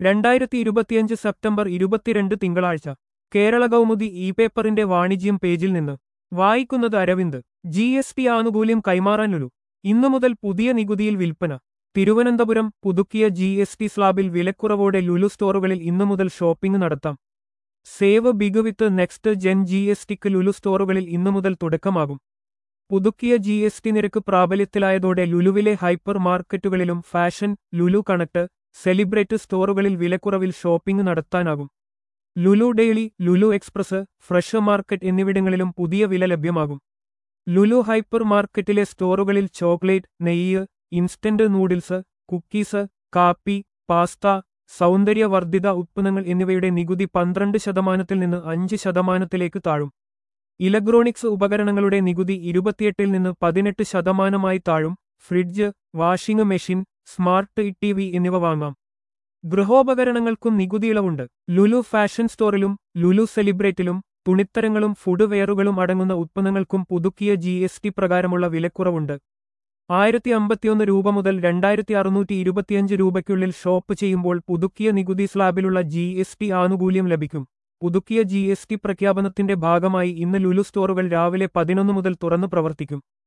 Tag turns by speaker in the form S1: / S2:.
S1: രണ്ടായിരത്തി ഇരുപത്തിയഞ്ച് സെപ്റ്റംബർ ഇരുപത്തിരണ്ട് തിങ്കളാഴ്ച കേരള കൗമുദി ഇ പേപ്പറിന്റെ വാണിജ്യം പേജിൽ നിന്ന് വായിക്കുന്നത് അരവിന്ദ് ജി എസ് ടി ആനുകൂല്യം കൈമാറാൻ ലുലു ഇന്നു മുതൽ പുതിയ നികുതിയിൽ വിൽപ്പന തിരുവനന്തപുരം പുതുക്കിയ ജി എസ് ടി സ്ലാബിൽ വിലക്കുറവോടെ ലുലു സ്റ്റോറുകളിൽ ഇന്നു മുതൽ ഷോപ്പിംഗ് നടത്താം save big with next gen G S ടിക്ക് ലുലു സ്റ്റോറുകളിൽ ഇന്നു മുതൽ തുടക്കമാകും പുതുക്കിയ ജി എസ് ടി നിരക്ക് പ്രാബല്യത്തിലായതോടെ ലുലുവിലെ ഹൈപ്പർ മാർക്കറ്റുകളിലും ഫാഷൻ ലുലു കണക്ട് സെലിബ്രേറ്റ് സ്റ്റോറുകളിൽ വിലക്കുറവിൽ ഷോപ്പിംഗ് നടത്താനാകും Lulu daily Lulu express fresh market എന്നിവിടങ്ങളിലും പുതിയ വില ലഭ്യമാകും ലുലു ഹൈപ്പർ മാർക്കറ്റിലെ സ്റ്റോറുകളിൽ ചോക്ലേറ്റ് നെയ്യ് ഇൻസ്റ്റന്റ് നൂഡിൽസ് കുക്കീസ് കാപ്പി പാസ്ത സൗന്ദര്യവർദ്ധിത ഉത്പന്നങ്ങൾ എന്നിവയുടെ നികുതി പന്ത്രണ്ട് ശതമാനത്തിൽ നിന്ന് അഞ്ച് ശതമാനത്തിലേക്ക് താഴും ഇലക്ട്രോണിക്സ് ഉപകരണങ്ങളുടെ നികുതി ഇരുപത്തിയെട്ടിൽ നിന്ന് പതിനെട്ട് ശതമാനമായി താഴും fridge washing machine smart T V എന്നിവ വാങ്ങാം ഗൃഹോപകരണങ്ങൾക്കും നികുതി ഇളവുണ്ട് ലുലു ഫാഷൻ സ്റ്റോറിലും ലുലു സെലിബ്രേറ്റിലും തുണിത്തരങ്ങളും ഫുഡ് വെയറുകളും അടങ്ങുന്ന ഉത്പന്നങ്ങൾക്കും പുതുക്കിയ ജി എസ് ടി പ്രകാരമുള്ള വിലക്കുറവുണ്ട് ആയിരത്തി അമ്പത്തിയൊന്ന് രൂപ മുതൽ രണ്ടായിരത്തി അറുന്നൂറ്റി ഇരുപത്തിയഞ്ച് രൂപയ്ക്കുള്ളിൽ ഷോപ്പ് ചെയ്യുമ്പോൾ പുതുക്കിയ നികുതി സ്ലാബിലുള്ള ജി എസ് ടി ആനുകൂല്യം ലഭിക്കും പുതുക്കിയ ജി എസ് ടി പ്രഖ്യാപനത്തിന്റെ ഭാഗമായി ഇന്ന് ലുലു സ്റ്റോറുകൾ രാവിലെ പതിനൊന്ന് മുതൽ തുറന്നു പ്രവർത്തിക്കും